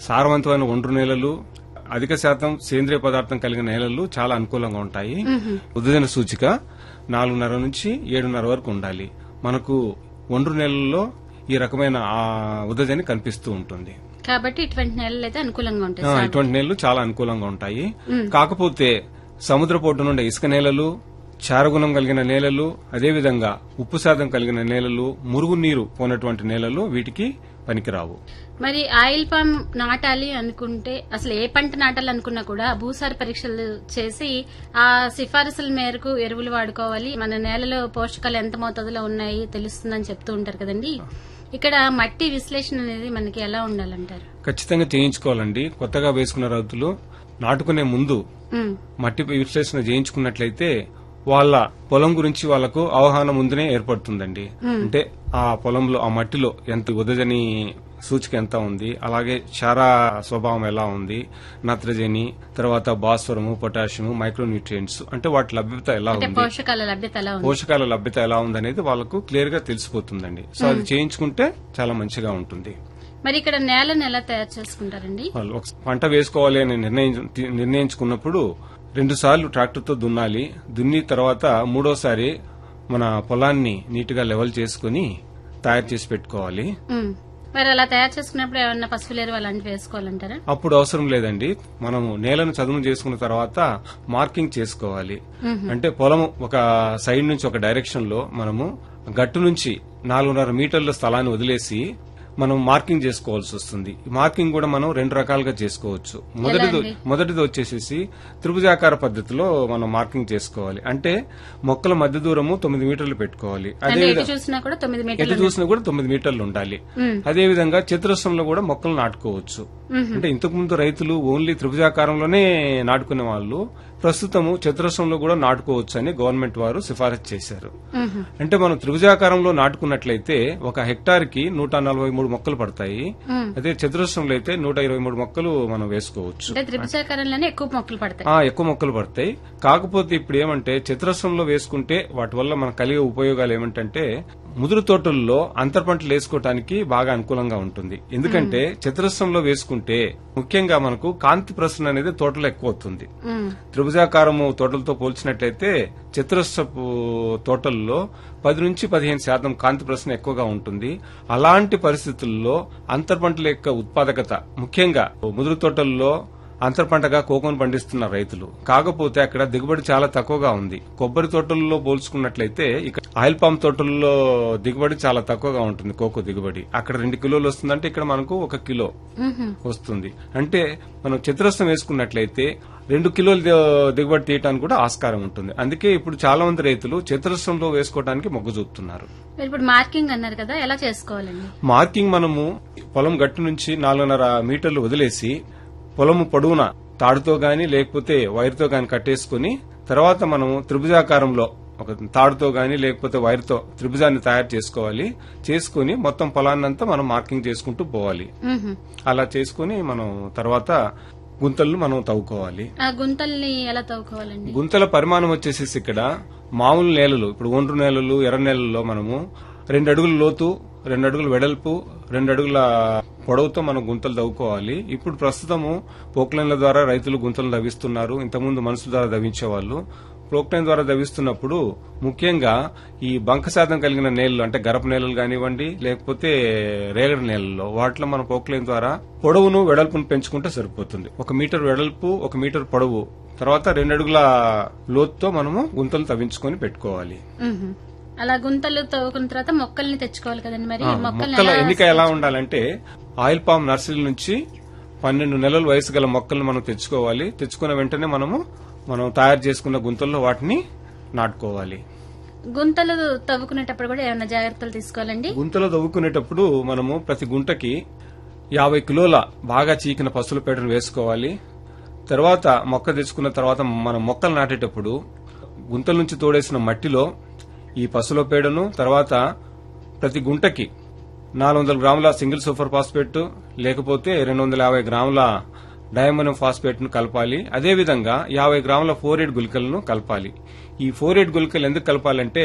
సారవంతమైన ఒండ్రు నేలలు అధిక శాతం సేంద్రియ పదార్థం కలిగిన నేలలు చాలా అనుకూలంగా ఉంటాయి ఉదజన సూచిక నాలుగున్నర నుంచి ఏడున్నర వరకు ఉండాలి మనకు ఒండ్రు నేలల్లో ఈ రకమైన ఆ ఉదజని కనిపిస్తూ ఉంటుంది కాబట్టి ఇటువంటి నేలలు అయితే అనుకూలంగా ఉంటాయి ఆ, సాగు. ఇటువంటి నేలలు చాలా అనుకూలంగా ఉంటాయి కాకపోతే సముద్ర ఉండే ఇసుక నేలలు చారగుణం కలిగిన నేలలు అదేవిధంగా ఉప్పు శాతం కలిగిన నేలలు మురుగునీరు పోనటువంటి నేలలు వీటికి పనికిరావు మరి ఆయిల్ పామ్ నాటాలి అనుకుంటే అసలు ఏ పంట నాటాలి అనుకున్నా కూడా భూసార పరీక్షలు చేసి ఆ సిఫారసుల మేరకు ఎరువులు వాడుకోవాలి మన నేలలో పోషకాలు ఎంత మోతాదులో ఉన్నాయి తెలుస్తుందని చెప్తూ ఉంటారు కదండి ఇక్కడ మట్టి విశ్లేషణ అనేది మనకి ఎలా ఉండాలంటారు ఖచ్చితంగా చేయించుకోవాలండి కొత్తగా వేసుకున్న రైతులు నాటుకునే ముందు ఉమ్, మట్టి విశ్లేషణ చేయించుకున్నట్లయితే వాళ్ళ పొలం గురించి వాళ్ళకు అవగాహన ముందునే ఏర్పడుతుందండి అంటే ఆ పొలంలో ఆ మట్టిలో ఎంత ఉదజని సూచిక ఎంత ఉంది అలాగే క్షారా స్వభావం ఎలా ఉంది నత్రజని తర్వాత భాస్వరము పొటాషియము మైక్రోన్యూట్రియంట్స్ అంటే వాటి లభ్యత ఎలా అంటే ఉంది పోషకాల లభ్యత ఎలా ఉంది పోషకాల లభ్యత ఎలా ఉంది అనేది వాళ్ళకు క్లియర్ గా తెలిసిపోతుందండి సో అది చేయించుకుంటే చాలా మంచిగా ఉంటుంది మరి ఇక్కడ నేలను ఎలా తయారు చేసుకుంటారండి వాళ్ళు ఒక పంట వేసుకోవాలి అని నిర్ణయించు నిర్ణయించుకున్నప్పుడు రెండు సార్లు ట్రాక్టర్ తో దున్నాలి దున్ని తర్వాత మూడోసారి మన పొలాన్ని నీట్ గా లెవెల్ చేసుకుని తయారు చేసి పెట్టుకోవాలి ఉమ్, మరి అలా తయారు చేసుకున్నప్పుడు ఏమన్నా పసుపులు ఎరువు అలాంటివి వేసుకోవాలంటారా అప్పుడు అవసరం లేదండి మనము నేలను చదును చేసుకున్న తర్వాత మార్కింగ్ చేసుకోవాలి అంటే పొలం ఒక సైడ్ నుంచి ఒక డైరెక్షన్ లో మనము గట్టు నుంచి నాలుగున్నర మీటర్ల స్థలాన్ని వదిలేసి మనం మార్కింగ్ చేసుకోవాల్సి వస్తుంది ఈ మార్కింగ్ కూడా మనం రెండు రకాలుగా చేసుకోవచ్చు మొదటిది అండి? మొదటిది వచ్చేసేసి త్రిభుజాకార పద్ధతిలో మనం మార్కింగ్ చేసుకోవాలి అంటే మొక్కల మధ్య దూరము తొమ్మిది మీటర్లు పెట్టుకోవాలి అంటే అదే ఎటు చూసినా కూడా తొమ్మిది ఎటు మీటర్లు చూసినా కూడా తొమ్మిది మీటర్లు ఉండాలి ఉమ్, అదే విధంగా చతురస్రంలో కూడా మొక్కలు నాటుకోవచ్చు మ్మ్. అంటే ఇంతకు ముందు రైతులు ఓన్లీ త్రిభుజాకారంలోనే నాటుకునే వాళ్ళు ప్రస్తుతము చతురస్రంలో కూడా నాటుకోవచ్చు అని గవర్నమెంట్ వారు సిఫారసు చేశారు ఉహు, అంటే మనం త్రిభుజాకారంలో నాటుకున్నట్లయితే ఒక హెక్టార్ కి నూట నలభై మూడు మొక్కలు పడతాయి ఉమ్. అదే చతురస్రంలో అయితే నూట ఇరవై మూడు మొక్కలు మనం వేసుకోవచ్చు అంటే త్రిభుజాకారంలోనే ఎక్కువ మొక్కలు పడతాయి ఆ ఎక్కువ మొక్కలు పడతాయి కాకపోతే ఇప్పుడు ఏమంటే చతురస్రంలో వేసుకుంటే వాటి వల్ల మనకు కలిగే ఉపయోగాలు ఏమిటంటే ముదురు తోటల్లో అంతర్ పంటలు వేసుకోవటానికి బాగా అనుకూలంగా ఉంటుంది ఎందుకంటే చతురస్రంలో వేసుకుంటే ముఖ్యంగా మనకు కాంతి ప్రసరణ అనేది తోటలో ఎక్కువ అవుతుంది ఉమ్, త్రిభుజాకారము తోటలతో పోల్చినట్లయితే చతురస్రపు తోటల్లో పది నుంచి పదిహేను శాతం కాంతి ప్రసరణ ఎక్కువగా ఉంటుంది అలాంటి పరిస్థితుల్లో అంతర్ పంటల యొక్క ఉత్పాదకత ముఖ్యంగా ముదురు తోటల్లో అంతర్ పంటగా కోకోను పండిస్తున్న రైతులు కాకపోతే అక్కడ దిగుబడి చాలా తక్కువగా ఉంది కొబ్బరి తోటల్లో పోల్చుకున్నట్లయితే ఇక్కడ ఆయిల్ పామ్ తోటల్లో దిగుబడి చాలా తక్కువగా ఉంటుంది కోకో దిగుబడి అక్కడ రెండు కిలోలు వస్తుందంటే ఇక్కడ మనకు ఒక కిలో ఉహు. వస్తుంది అంటే మనం చతురస్రం వేసుకున్నట్లయితే రెండు కిలోలు ది- దిగుబడి తీయటానికి కూడా ఆస్కారం ఉంటుంది అందుకే ఇప్పుడు చాలా మంది రైతులు చతురస్రంలో వేసుకోవడానికి మొగ్గు చూపుతున్నారు మీరు ఇప్పుడు మార్కింగ్ అన్నారు కదా ఎలా చేసుకోవాలండి మార్కింగ్ మనము పొలం గట్టు నుంచి నాలుగున్నర మీటర్లు వదిలేసి పొలము పొడవున తాడుతో గాని లేకపోతే వైర్తో గాని కట్టేసుకుని తర్వాత మనము త్రిభుజాకారంలో ఒక తాడుతో గాని లేకపోతే వైర్తో త్రిభుజాన్ని తయారు చేసుకోవాలి చేసుకుని మొత్తం పొలాన్నంతా మనం మార్కింగ్ చేసుకుంటూ పోవాలి ఉహు. అలా చేసుకుని మనం తర్వాత గుంతలను మనం తవ్వుకోవాలి ఆ గుంతల్ని ఎలా తవ్వుకోవాలండి గుంతల పరిమాణం వచ్చేసేసి ఇక్కడ మామూలు నేలలు ఇప్పుడు ఒండ్రు నేలలు ఎర్ర నేలల్లో మనము రెండు అడుగుల లోతు రెండు అడుగుల వెడల్పు రెండు అడుగుల పొడవుతో మనం గుంతలు తవ్వుకోవాలి ఇప్పుడు ప్రస్తుతము పోక్లైన్ల ద్వారా రైతులు గుంతలు తవ్విస్తున్నారు ఇంతకుముందు మనుషుల ద్వారా తవ్వించేవాళ్ళు ప్రోక్లైన్ ద్వారా తవ్విస్తున్నప్పుడు ముఖ్యంగా ఈ బంక శాతం కలిగిన నేలలు అంటే గరప నేలలు కానివ్వండి లేకపోతే రేగడి నేలల్లో వాటిలో మనం పోక్లైన్ ద్వారా పొడవును వెడల్పును పెంచుకుంటే సరిపోతుంది ఒక మీటర్ వెడల్పు ఒక మీటర్ పొడవు తర్వాత రెండు అడుగుల లోతుతో మనము గుంతలు తవ్వించుకొని పెట్టుకోవాలి ఉహు. అలా గుంతలు తవ్వుకున్న తర్వాత మొక్కల్ని తెచ్చుకోవాలి కదండి మరి ఆ, మొక్కల్ని మొక్కల ఎలా ఎన్నిక ఎలా ఉండాలంటే ఆయిల్ పామ్ నర్సరీ నుంచి పన్నెండు నెలల వయసు గల మొక్కలను మనం తెచ్చుకోవాలి తెచ్చుకున్న వెంటనే మనము మనం తయారు చేసుకున్న గుంతల్లో వాటిని నాటుకోవాలి గుంతలు తవ్వుకునేటప్పుడు కూడా ఏమైనా జాగ్రత్తలు తీసుకోవాలండి గుంతలో తవ్వుకునేటప్పుడు మనము ప్రతి గుంటకి యాభై కిలోల బాగా చీకిన పసుల పేడను వేసుకోవాలి తర్వాత మొక్క తెచ్చుకున్న తర్వాత మనం మొక్కలు నాటేటప్పుడు గుంతల నుంచి తోడేసిన మట్టిలో ఈ పసుల పేడను తర్వాత ప్రతి గుంటకి నాలుగు వందల గ్రాముల సింగిల్ సూపర్ ఫాస్ఫేట్ లేకపోతే రెండు వందల యాభై గ్రాముల డయామోనియం ఫాస్ఫేట్ ను కలపాలి అదేవిధంగా యాభై గ్రాముల ఫోరేట్ గుళికలను కలపాలి ఈ ఫోరేట్ గుళికలు ఎందుకు కలపాలంటే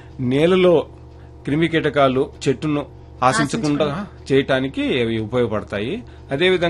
నేలలో క్రిమి కీటకాలు చెట్టును ఆశించకుండా చేయటానికి అవి ఉపయోగపడతాయి అదేవిధంగా